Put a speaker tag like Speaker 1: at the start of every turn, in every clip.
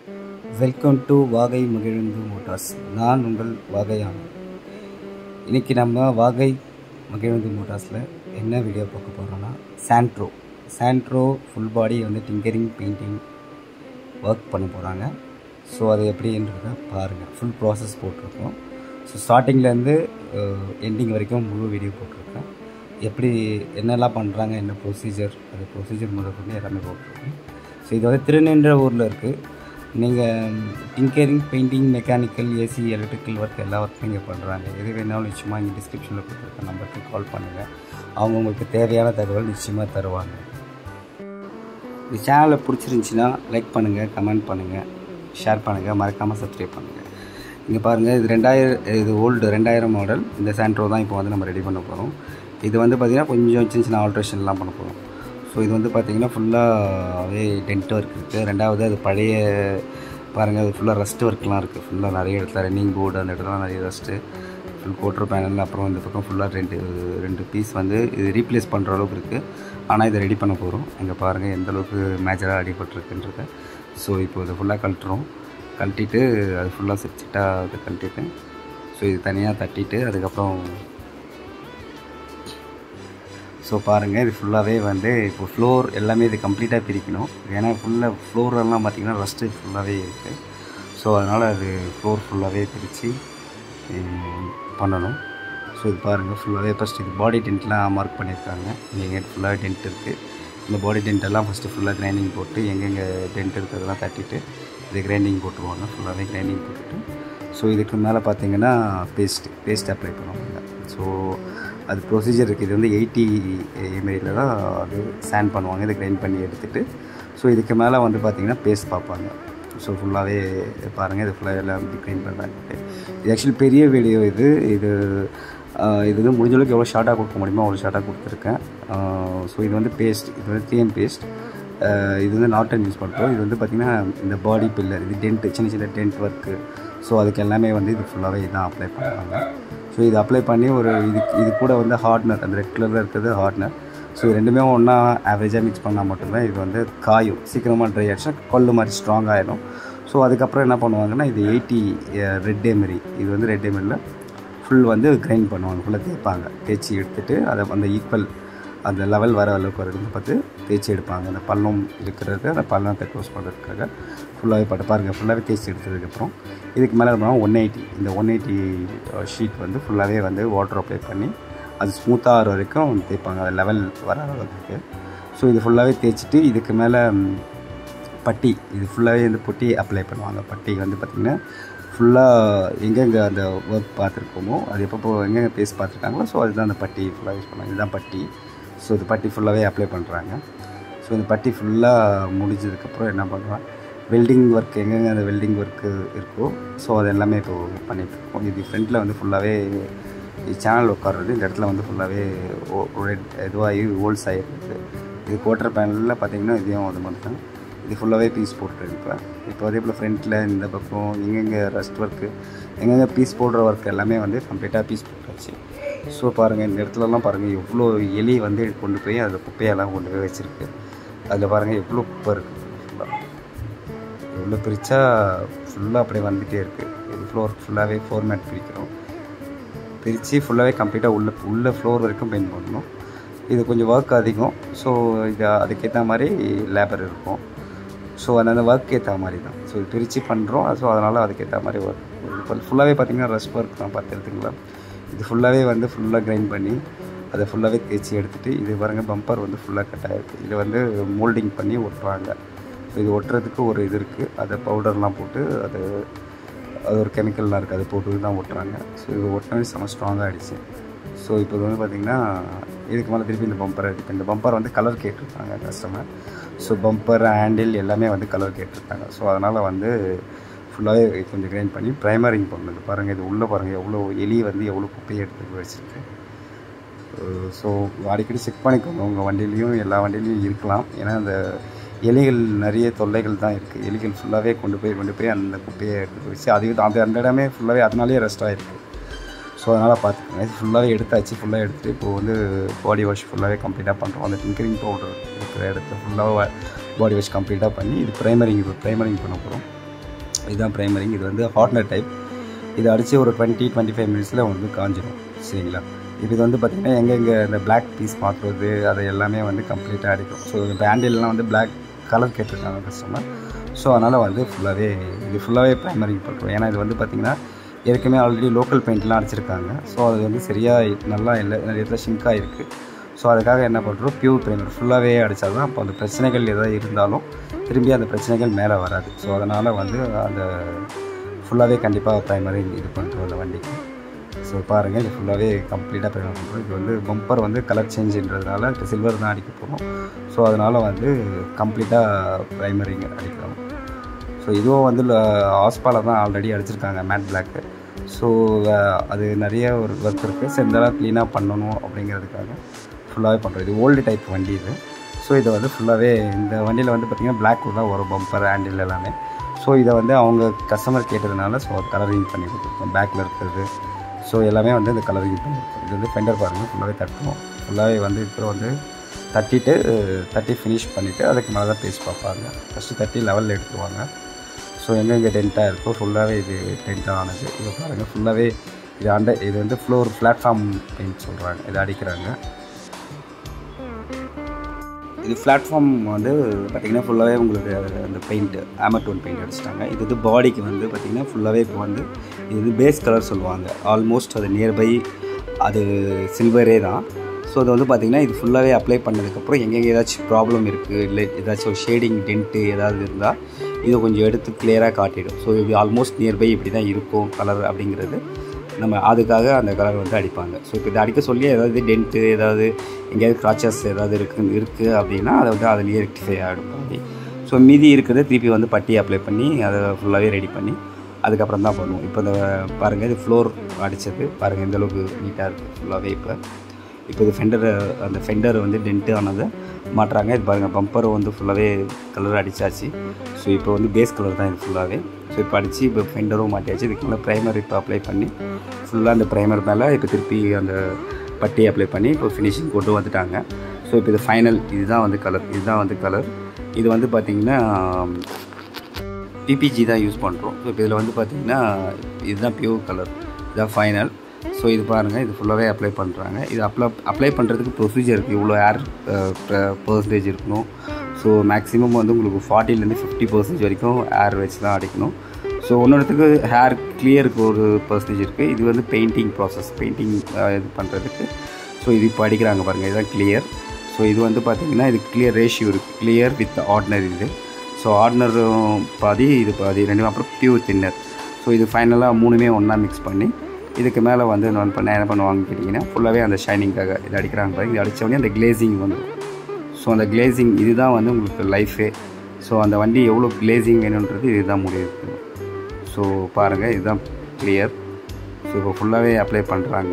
Speaker 1: welcome to வாகை மகிழுந்து Motors நான் உங்கள் வாகையான் இன்றைக்கி நம்ம வாகை மகிழுந்து மோட்டார்ஸில் என்ன வீடியோ பார்க்க போகிறோன்னா சாண்ட்ரோ சாண்ட்ரோ ஃபுல் பாடி வந்து டிங்கரிங் பெயிண்டிங் ஒர்க் பண்ண போகிறாங்க ஸோ அது எப்படின்றத பாருங்கள் ஃபுல் ப்ராசஸ் போட்டிருக்கோம் ஸோ ஸ்டார்டிங்லேருந்து எண்டிங் வரைக்கும் முழு வீடியோ போட்டிருக்கேன் எப்படி என்னெல்லாம் பண்ணுறாங்க என்ன ப்ரொசீஜர் அது ப்ரொசீஜர் முதற்கொண்டு எல்லாமே போட்டிருக்கோம் ஸோ இது வந்து திருநின்ற ஊரில் இருக்குது நீங்கள் tinkering painting mechanical AC electrical work எல்லா ஒர்க்கும் இங்கே பண்ணுறாங்க எது வேணாலும் நிச்சயமாக இங்கே டிஸ்கிரிப்ஷனில் கொடுத்துருக்க நம்பருக்கு கால் பண்ணுங்கள் அவங்க உங்களுக்கு தேவையான தகவல் நிச்சயமாக தருவாங்க இந்த சேனலை பிடிச்சிருந்துச்சின்னா லைக் பண்ணுங்கள் கமெண்ட் பண்ணுங்கள் ஷேர் பண்ணுங்கள் மறக்காமல் சப்ஸ்கிரைப் பண்ணுங்கள் இங்கே பாருங்கள் இது ரெண்டாயிரம் இது ஓல்டு ரெண்டாயிரம் மாடல் இந்த சாண்ட்ரோ தான் இப்போ வந்து நம்ம ரெடி பண்ண போகிறோம் இது வந்து பார்த்திங்கன்னா கொஞ்சம் சின்ன சின்ன ஆல்ட்ரேஷன்லாம் பண்ண போகிறோம் ஸோ இது வந்து பார்த்திங்கன்னா ஃபுல்லாகவே டென்ட் ஒர்க் இருக்குது ரெண்டாவது அது பழைய பாருங்கள் அது ஃபுல்லாக ரஸ்ட் ஒர்க்லாம் இருக்குது ஃபுல்லாக நிறைய இடத்துல ரன்னிங் போர்டு அந்த இடத்துலாம் நிறைய ரஸ்ட்டு ஃபுல் கோட்ரு பேனல் அப்புறம் இந்த பக்கம் ஃபுல்லாக ரெண்டு ரெண்டு பீஸ் வந்து இது ரீப்ளேஸ் பண்ணுற அளவுக்கு இருக்குது ஆனால் இதை ரெடி பண்ண போகிறோம் இங்கே பாருங்கள் எந்த அளவுக்கு மேஜராக அடிபட்டிருக்குன்றத ஸோ இப்போ இதை ஃபுல்லாக கழட்டுறோம் கழட்டிட்டு அது ஃபுல்லாக செட்டாக அதை கழட்டிட்டு ஸோ இது தனியாக தட்டிட்டு அதுக்கப்புறம் ஸோ பாருங்கள் இது ஃபுல்லாகவே வந்து இப்போ ஃப்ளோர் எல்லாமே இது கம்ப்ளீட்டாக பிரிக்கணும் ஏன்னா ஃபுல்லாக ஃப்ளோரெல்லாம் பார்த்திங்கன்னா ரஸ்ட்டு ஃபுல்லாகவே இருக்குது ஸோ அதனால் அது ஃப்ளோர் ஃபுல்லாகவே பிரித்து பண்ணணும் ஸோ இது பாருங்கள் ஃபுல்லாகவே ஃபஸ்ட் இது பாடி டென்ட்லாம் மார்க் பண்ணியிருக்காங்க இங்கே ஃபுல்லாக டென்ட் இருக்குது இந்த பாடி டென்ட் எல்லாம் ஃபஸ்ட்டு ஃபுல்லாக கிரைண்டிங் போட்டு எங்கெங்கே டென்ட் இருக்கிறதெல்லாம் தட்டிட்டு இது கிரைண்டிங் போட்டுருவாங்க ஃபுல்லாகவே கிரைண்டிங் போட்டுட்டு ஸோ இதுக்கு மேலே பார்த்தீங்கன்னா பேஸ்ட்டு பேஸ்ட் அப்ளை பண்ணுவாங்க ஸோ அது ப்ரொசீஜர் இருக்குது இது வந்து எயிட்டி எம்ஏயில் தான் அது சேண்ட் பண்ணுவாங்க இதை கிரைண்ட் பண்ணி எடுத்துகிட்டு ஸோ இதுக்கு மேலே வந்து பார்த்திங்கன்னா பேஸ்ட் பார்ப்பாங்க ஸோ ஃபுல்லாகவே பாருங்கள் இது ஃபுல்லாக எல்லாம் கிரைண்ட் பண்ணுறாங்க இது ஆக்சுவலி பெரிய வீடியோ இது இது இது வந்து முடிஞ்ச அளவுக்கு எவ்வளோ ஷார்ட்டாக கொடுக்க முடியுமோ அவ்வளோ ஷார்ட்டாக கொடுத்துருக்கேன் ஸோ இது வந்து பேஸ்ட் இது வந்து டிஎம் பேஸ்ட் இது வந்து நாட்டன் யூஸ் பண்ணுறோம் இது வந்து பார்த்திங்கன்னா இந்த பாடி பில்லர் இது டென்ட் சின்ன சின்ன டென்ட் ஒர்க்கு ஸோ அதுக்கு எல்லாமே வந்து இது ஃபுல்லாகவே இதான் அப்ளை பண்ணுறாங்க ஸோ இது அப்ளை பண்ணி ஒரு இது இது கூட வந்து ஹார்ட்னர் அந்த ரெட் கலரில் இருக்கிறது ஹார்ட்னர் ஸோ இது ரெண்டுமே ஒன்றா ஆவரேஜாக மிக்ஸ் பண்ணால் மட்டும்தான் இது வந்து காயும் சீக்கிரமாக ட்ரை ஆகிடுச்சுன்னா கொல்லு மாதிரி ஸ்ட்ராங் ஆகிடும் ஸோ அதுக்கப்புறம் என்ன பண்ணுவாங்கன்னா இது எயிட்டி ரெட் டேமரி இது வந்து ரெட் டேமரியில் ஃபுல் வந்து கிரைண்ட் பண்ணுவாங்க ஃபுல்லாக தேய்ப்பாங்க தேய்ச்சி எடுத்துகிட்டு அதை அந்த ஈக்குவல் அந்த லெவல் வர அளவுக்கு வரைக்கும் பார்த்து தேய்ச்சி எடுப்பாங்க அந்த பள்ளம் இருக்கிறதுக்கு அந்த பள்ளத்தை க்ளோஸ் பண்ணுறதுக்காக ஃபுல்லாகவே பட்டு பாருங்கள் ஃபுல்லாகவே தேய்ச்சி எடுத்ததுக்கப்புறம் இதுக்கு மேலே பண்ணால் ஒன் எயிட்டி இந்த ஒன் எயிட்டி ஷீட் வந்து ஃபுல்லாகவே வந்து வாட்டர் அப்ளை பண்ணி அது ஸ்மூத்தாக ஆகிற வரைக்கும் தேய்ப்பாங்க அந்த லெவல் வர அளவுக்கு ஸோ இது ஃபுல்லாகவே தேய்ச்சிட்டு இதுக்கு மேலே பட்டி இது ஃபுல்லாகவே இந்த பொட்டி அப்ளை பண்ணுவாங்க பட்டி வந்து பார்த்திங்கன்னா ஃபுல்லாக எங்கெங்கே அந்த ஒர்க் பார்த்துருக்கோமோ அது எப்போ எங்கெங்கே பேஸ் பார்த்துருக்காங்களோ ஸோ அதுதான் அந்த பட்டி ஃபுல்லாக யூஸ் பண்ணுவாங்க இதுதான் பட்டி ஸோ இந்த பட்டி ஃபுல்லாகவே அப்ளை பண்ணுறாங்க ஸோ இந்த பட்டி ஃபுல்லாக முடிஞ்சதுக்கப்புறம் என்ன பண்ணுறாங்க வெல்டிங் ஒர்க் எங்கெங்கே அந்த வெல்டிங் ஒர்க்கு இருக்கோ ஸோ அது எல்லாமே இப்போ பண்ணிகிட்ருக்கோம் இது ஃப்ரண்ட்டில் வந்து ஃபுல்லாகவே சேனல் உட்காடுறது இந்த இடத்துல வந்து ஃபுல்லாகவே ரெட் இதுவாகி ஹோல்ஸ் ஆகிருக்கு இது குவார்டர் பேனலில் பார்த்திங்கன்னா இதையும் அது மட்டும் இது ஃபுல்லாகவே பீஸ் போட்டுருக்கு இப்போ இப்போ அதே போல் ஃப்ரண்ட்டில் இந்த பக்கம் எங்கெங்கே ரஸ்ட் ஒர்க்கு எங்கெங்கே பீஸ் போடுற ஒர்க் எல்லாமே வந்து கம்ப்ளீட்டாக பீஸ் போட்டாச்சு ஸோ பாருங்கள் இந்த இடத்துலலாம் பாருங்கள் எவ்வளோ எலி வந்து கொண்டு போய் அதில் குப்பையெல்லாம் கொண்டு போய் வச்சுருக்கு அதில் பாருங்கள் எவ்வளோ குப்பை இருக்குது ஃபுல்லாக எவ்வளோ பிரித்தா ஃபுல்லாக அப்படியே வந்துகிட்டே இருக்குது இது ஃப்ளோர் ஃபுல்லாகவே ஃபோர் மேட் பிரிக்கிறோம் பிரித்து ஃபுல்லாகவே கம்ப்ளீட்டாக உள்ள உள்ள ஃப்ளோர் வரைக்கும் பெயிண்ட் பண்ணணும் இது கொஞ்சம் ஒர்க் அதிகம் ஸோ இது அதுக்கேற்ற மாதிரி லேபர் இருக்கும் ஸோ அந்தந்த ஒர்க் ஏற்ற மாதிரி தான் ஸோ இது பிரித்து பண்ணுறோம் ஸோ அதனால் அதுக்கேற்ற மாதிரி ஒர்க் இப்போ ஃபுல்லாகவே பார்த்திங்கன்னா ரஷ் ஒர்க் தான் பார்த்து எடுத்துக்கலாம் இது ஃபுல்லாகவே வந்து ஃபுல்லாக கிரைண்ட் பண்ணி அதை ஃபுல்லாகவே தேய்ச்சி எடுத்துகிட்டு இது பாருங்கள் பம்பர் வந்து ஃபுல்லாக கட் ஆகிருக்கு இது வந்து மோல்டிங் பண்ணி ஒட்டுறாங்க ஸோ இது ஒட்டுறதுக்கு ஒரு இது இருக்குது அதை பவுடர்லாம் போட்டு அது அது ஒரு கெமிக்கல்லாம் இருக்குது அதை போட்டு தான் ஒட்டுறாங்க ஸோ இது ஒட்டினே செம்ம ஸ்ட்ராங்காக ஆகிடுச்சு ஸோ இப்போ வந்து பார்த்திங்கன்னா இதுக்கு மேலே திருப்பி இந்த பம்பர் இப்போ இந்த பம்பர் வந்து கலர் கேட்டிருக்காங்க கஸ்டமர் ஸோ பம்பர் ஹேண்டில் எல்லாமே வந்து கலர் கேட்டிருக்காங்க ஸோ அதனால் வந்து ஃபுல்லாகவே கொஞ்சம் கிரைண்ட் பண்ணி ப்ரைமரிங் பண்ணுது பாருங்கள் இது உள்ளே பாருங்கள் எவ்வளோ எலி வந்து எவ்வளோ குப்பையை எடுத்து வச்சுருக்கு ஸோ அடிக்கடி செக் பண்ணிக்கோங்க உங்கள் வண்டியிலையும் எல்லா வண்டியிலையும் இருக்கலாம் ஏன்னா அந்த எலிகள் நிறைய தொல்லைகள் தான் இருக்குது எலிகள் ஃபுல்லாகவே கொண்டு போய் கொண்டு போய் அந்த குப்பையை எடுத்து வச்சு அது அந்த அந்த இடமே ஃபுல்லாகவே அதனாலேயே ரெஸ்ட் ஆகிருக்கு ஸோ அதனால் பார்த்துக்கோங்க இது ஃபுல்லாகவே எடுத்தாச்சு ஃபுல்லாக எடுத்துகிட்டு இப்போது வந்து பாடி வாஷ் ஃபுல்லாகவே கம்ப்ளீட்டாக பண்ணுறோம் அந்த டிங்கரிங் பவுடர் இருக்கிற இடத்த ஃபுல்லாக பாடி வாஷ் கம்ப்ளீட்டாக பண்ணி இது ப்ரைமரிங் இப்போ ப்ரைமரிங் பண்ண போகிறோம் இதுதான் ப்ரைமரிங் இது வந்து ஹாட்னர் டைப் இது அடித்து ஒரு டுவெண்ட்டி டுவெண்ட்டி ஃபைவ் மினிட்ஸில் வந்து காஞ்சிடும் சரிங்களா இப்போ இது வந்து பார்த்திங்கன்னா எங்கெங்கே இந்த பிளாக் பீஸ் மாற்றுறது அது எல்லாமே வந்து கம்ப்ளீட்டாக அடிக்கும் ஸோ இப்போ ஹேண்டில்லாம் வந்து பிளாக் கலர் கேட்டிருக்காங்க கஸ்டமர் ஸோ அதனால் வந்து ஃபுல்லாகவே இது ஃபுல்லாகவே ப்ரைமரிங் பண்ணுறோம் ஏன்னா இது வந்து பார்த்திங்கன்னா ஏற்கனவே ஆல்ரெடி லோக்கல் பெயிண்ட்லாம் அடிச்சிருக்காங்க ஸோ அது வந்து சரியாக நல்லா இல்லை நிறைய இடத்துல ஷிங்காக இருக்குது ஸோ அதுக்காக என்ன பண்ணுறோம் பியூர் ப்ரைமர் ஃபுல்லாகவே அடித்தா தான் அப்போ அந்த பிரச்சனைகள் எதாவது இருந்தாலும் திரும்பி அந்த பிரச்சனைகள் மேலே வராது ஸோ அதனால் வந்து அந்த ஃபுல்லாகவே கண்டிப்பாக ப்ரைமரி இது பண்ணுறோம் அந்த வண்டிக்கு ஸோ பாருங்கள் இது ஃபுல்லாகவே கம்ப்ளீட்டாக ப்ரைமர் பண்ணுறோம் இது வந்து பம்பர் வந்து கலர் சேஞ்சுன்றதுனால இப்போ சில்வர் தான் அடிக்க போகிறோம் ஸோ அதனால் வந்து கம்ப்ளீட்டாக ப்ரைமரிங்க அடிக்கிறோம் ஸோ இதுவும் வந்து ஆஸ்பாவில் தான் ஆல்ரெடி அடிச்சிருக்காங்க மேட் பிளாக்கு ஸோ அது நிறைய ஒரு ஒர்க் இருக்குது ஸோ இந்த க்ளீனாக பண்ணணும் அப்படிங்கிறதுக்காக ஃபுல்லாகவே பண்ணுறோம் இது ஓல்டு டைப் வண்டி இது ஸோ இதை வந்து ஃபுல்லாகவே இந்த வண்டியில் வந்து பார்த்திங்கன்னா பிளாக் தான் வரும் பம்பர் ஹேண்டில் எல்லாமே ஸோ இதை வந்து அவங்க கஸ்டமர் கேட்டதுனால ஸோ கலரிங் பண்ணி கொடுத்துருக்கோம் பேக்கில் இருக்கிறது ஸோ எல்லாமே வந்து இந்த கலரிங் பண்ணியிருக்கோம் இது வந்து ஃபெண்டர் பாருங்கள் ஃபுல்லாகவே தட்டுவோம் ஃபுல்லாகவே வந்து இப்போ வந்து தட்டிட்டு தட்டி ஃபினிஷ் பண்ணிவிட்டு அதுக்கு மேலே தான் பேஸ் பார்ப்பாங்க ஃபஸ்ட்டு தட்டி லெவலில் எடுத்துருவாங்க ஸோ எங்கெங்கே டென்ட்டாக இருக்கோ ஃபுல்லாகவே இது டென்ட்டாக ஆனது இது பாருங்கள் ஃபுல்லாகவே இது அண்டர் இது வந்து ஃப்ளோர் பிளாட்ஃபார்ம் பெயிண்ட் சொல்கிறாங்க இதை அடிக்கிறாங்க இது பிளாட்ஃபார்ம் வந்து பார்த்திங்கன்னா ஃபுல்லாகவே உங்களுக்கு அந்த பெயிண்ட் ஆமட்டோன் பெயிண்ட் அடிச்சிட்டாங்க இது வந்து பாடிக்கு வந்து பார்த்திங்கன்னா ஃபுல்லாகவே இப்போ வந்து இது வந்து பேஸ் கலர் சொல்லுவாங்க ஆல்மோஸ்ட் அது நியர்பை அது சில்வரே தான் ஸோ அது வந்து பார்த்திங்கன்னா இது ஃபுல்லாகவே அப்ளை பண்ணதுக்கப்புறம் எங்கெங்கே ஏதாச்சும் ப்ராப்ளம் இருக்குது இல்லை ஏதாச்சும் ஒரு ஷேடிங் டென்ட்டு ஏதாவது இருந்தால் இதை கொஞ்சம் எடுத்து கிளியராக காட்டிடும் ஸோ இது ஆல்மோஸ்ட் நியர்பை இப்படி தான் இருக்கும் கலர் அப்படிங்கிறது நம்ம அதுக்காக அந்த கலர் வந்து அடிப்பாங்க ஸோ இப்போ இதை அடிக்க சொல்லி ஏதாவது டென்ட்டு ஏதாவது எங்கேயாவது கிராச்சஸ் ஏதாவது இருக்குது இருக்குது அப்படின்னா அதை வந்து அதுலேயே ரெக்டிஃபை ஆகிடும் பாதி ஸோ மீதி இருக்கிறத திருப்பி வந்து பட்டி அப்ளை பண்ணி அதை ஃபுல்லாகவே ரெடி பண்ணி அதுக்கப்புறம் தான் பண்ணுவோம் இப்போ இந்த பாருங்கள் இது ஃப்ளோர் அடித்தது பாருங்கள் எந்த அளவுக்கு நீட்டாக இருக்குது ஃபுல்லாகவே இப்போ இப்போ இது ஃபெண்டர் அந்த ஃபெண்டர் வந்து டென்ட்டு ஆனதை மாட்டுறாங்க இது பாருங்கள் பம்பர் வந்து ஃபுல்லாகவே கலர் அடித்தாச்சு ஸோ இப்போ வந்து பேஸ் கலர் தான் இது ஃபுல்லாகவே ஸோ இப்போ அடித்து இப்போ ஃபெண்டரும் மாட்டியாச்சு இதுக்கு மேலே ப்ரைமர் இப்போ அப்ளை பண்ணி ஃபுல்லாக அந்த ப்ரைமர் மேலே இப்போ திருப்பி அந்த பட்டி அப்ளை பண்ணி இப்போ ஃபினிஷிங் கொண்டு வந்துட்டாங்க ஸோ இப்போ இது ஃபைனல் இதுதான் வந்து கலர் இதுதான் வந்து கலர் இது வந்து பார்த்திங்கன்னா பிபிஜி தான் யூஸ் பண்ணுறோம் ஸோ இப்போ இதில் வந்து பார்த்திங்கன்னா இதுதான் பியூர் கலர் இதுதான் ஃபைனல் ஸோ இது பாருங்கள் இது ஃபுல்லாகவே அப்ளை பண்ணுறாங்க இது அப்ளை அப்ளை பண்ணுறதுக்கு ப்ரொசீஜர் இருக்குது இவ்வளோ ஏர் பர்சன்டேஜ் இருக்கணும் ஸோ மேக்ஸிமம் வந்து உங்களுக்கு ஃபார்ட்டிலேருந்து ஃபிஃப்டி பர்சன்டேஜ் வரைக்கும் ஏர் வச்சு தான் அடிக்கணும் ஸோ ஒன்றொருத்துக்கு ஹேர் கிளியருக்கு ஒரு பர்சன்டேஜ் இருக்குது இது வந்து பெயிண்டிங் ப்ராசஸ் பெயிண்டிங் இது பண்ணுறதுக்கு ஸோ இது இப்போ அடிக்கிறாங்க பாருங்கள் இதுதான் கிளியர் ஸோ இது வந்து பார்த்திங்கன்னா இது கிளியர் ரேஷியோ இருக்குது கிளியர் வித் ஆர்டினரி இது ஸோ ஆர்டினரும் பாதி இது பாதி ரெண்டு அப்புறம் பியூர் தின்னர் ஸோ இது ஃபைனலாக மூணுமே ஒன்றா மிக்ஸ் பண்ணி இதுக்கு மேலே வந்து நான் பண்ண என்ன பண்ணுவாங்கன்னு கேட்டிங்கன்னா ஃபுல்லாகவே அந்த ஷைனிங்காக இது அடிக்கிறாங்க பாருங்க இது அடித்த உடனே அந்த கிளேசிங் வந்துடும் ஸோ அந்த கிளேசிங் இதுதான் வந்து உங்களுக்கு லைஃபே ஸோ அந்த வண்டி எவ்வளோ கிளேசிங் வேணுன்றது இதுதான் முடியுது ஸோ பாருங்கள் இதுதான் கிளியர் ஸோ இப்போ ஃபுல்லாகவே அப்ளை பண்ணுறாங்க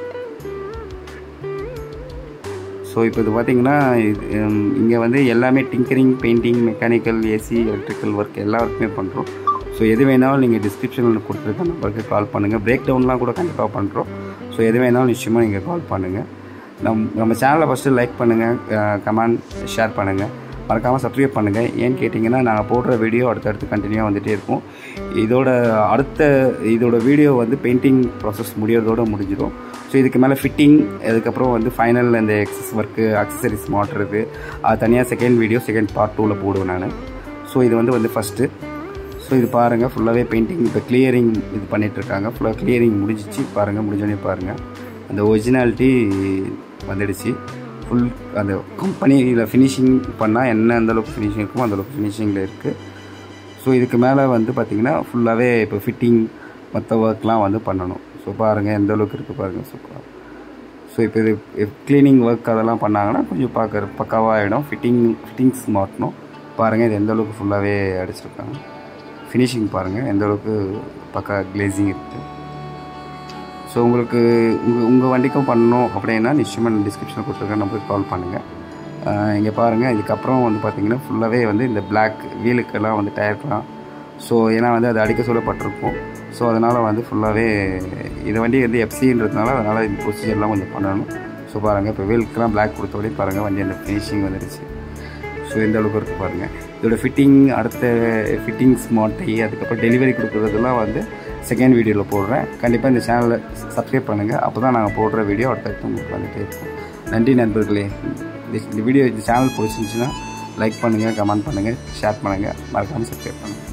Speaker 1: ஸோ இப்போ இது பார்த்திங்கன்னா இது இங்கே வந்து எல்லாமே tinkering painting mechanical AC electrical work எல்லா ஒர்க்குமே பண்ணுறோம் ஸோ எது வேணாலும் நீங்கள் டிஸ்கிரிப்ஷனில் கொடுத்துருக்க நம்பருக்கு கால் பண்ணுங்கள் பிரேக் டவுன்லாம் கூட கண்டிப்பாக பண்ணுறோம் ஸோ எது வேணாலும் நிச்சயமாக நீங்கள் கால் பண்ணுங்கள் நம் நம்ம சேனலை ஃபஸ்ட்டு லைக் பண்ணுங்கள் கமெண்ட் ஷேர் பண்ணுங்கள் மறக்காமல் சப்ஸ்கிரைப் பண்ணுங்கள் ஏன்னு கேட்டிங்கன்னா நாங்கள் போடுற வீடியோ அடுத்தடுத்து கண்டினியூவாக வந்துகிட்டே இருக்கும் இதோட அடுத்த இதோட வீடியோ வந்து பெயிண்டிங் ப்ராசஸ் முடியறதோடு முடிஞ்சிடும் ஸோ இதுக்கு மேலே ஃபிட்டிங் அதுக்கப்புறம் வந்து ஃபைனல் இந்த எக்ஸஸ் ஒர்க்கு அக்சசரிஸ் மாட்டுறது அது தனியாக செகண்ட் வீடியோ செகண்ட் பார்ட் டூவில் போடுவேன் நான் ஸோ இது வந்து வந்து ஃபஸ்ட்டு ஸோ இது பாருங்கள் ஃபுல்லாகவே பெயிண்டிங் இப்போ கிளியரிங் இது பண்ணிகிட்ருக்காங்க ஃபுல்லாக கிளியரிங் முடிஞ்சிச்சு பாருங்கள் முடிஞ்சோடனே பாருங்கள் அந்த ஒரிஜினாலிட்டி வந்துடுச்சு ஃபுல் அந்த கம்பெனியில் ஃபினிஷிங் பண்ணால் என்ன அந்தளவுக்கு ஃபினிஷிங் இருக்குமோ அந்தளவுக்கு ஃபினிஷிங்கில் இருக்குது ஸோ இதுக்கு மேலே வந்து பார்த்திங்கன்னா ஃபுல்லாகவே இப்போ ஃபிட்டிங் மற்ற ஒர்க்லாம் வந்து பண்ணணும் ஸோ பாருங்கள் எந்த அளவுக்கு இருக்குது பாருங்கள் சூப்பராக ஸோ இப்போ இது க்ளீனிங் ஒர்க் அதெல்லாம் பண்ணாங்கன்னா கொஞ்சம் பார்க்குற பக்காவாக ஆகிடும் ஃபிட்டிங் ஃபிட்டிங்ஸ் மாட்டணும் பாருங்கள் இது எந்த அளவுக்கு ஃபுல்லாகவே அடிச்சிருக்காங்க ஃபினிஷிங் பாருங்கள் எந்த அளவுக்கு பக்கா கிளேசிங் இருக்குது ஸோ உங்களுக்கு உங்கள் உங்கள் வண்டிக்கும் பண்ணணும் அப்படின்னா நிச்சயமாக டிஸ்கிரிப்ஷனில் கொடுத்துருக்கேன் நம்பருக்கு கால் பண்ணுங்கள் இங்கே பாருங்கள் இதுக்கப்புறம் வந்து பார்த்திங்கன்னா ஃபுல்லாகவே வந்து இந்த பிளாக் வீலுக்கெல்லாம் வந்து டயர்க்கலாம் ஸோ ஏன்னா வந்து அது அடிக்க சொல்லப்பட்டிருக்கும் ஸோ அதனால் வந்து ஃபுல்லாகவே இது வண்டி வந்து எஃப்சின்றதுனால அதனால் இந்த ப்ரொசீஜர்லாம் கொஞ்சம் பண்ணணும் ஸோ பாருங்கள் இப்போ வீலுக்கெல்லாம் பிளாக் கொடுத்தோடய பாருங்கள் வண்டி அந்த ஃபினிஷிங் வந்துடுச்சு ஸோ இந்த அளவுக்கு இருக்குது பாருங்கள் இதோட ஃபிட்டிங் அடுத்த ஃபிட்டிங்ஸ் மாட்டை அதுக்கப்புறம் டெலிவரி கொடுக்குறதெல்லாம் வந்து செகண்ட் வீடியோவில் போடுறேன் கண்டிப்பாக இந்த சேனலை சப்ஸ்கிரைப் பண்ணுங்கள் அப்போ தான் நாங்கள் போடுற வீடியோ அடுத்தடுத்து உங்களுக்கு வந்துட்டே இருக்கும் நன்றி நண்பர்களே இந்த இந்த வீடியோ இந்த சேனல் பிடிச்சிருந்துச்சுன்னா லைக் பண்ணுங்கள் கமெண்ட் பண்ணுங்கள் ஷேர் பண்ணுங்கள் மறக்காமல் சப்ஸ்கிரைப் பண்ணுங்கள்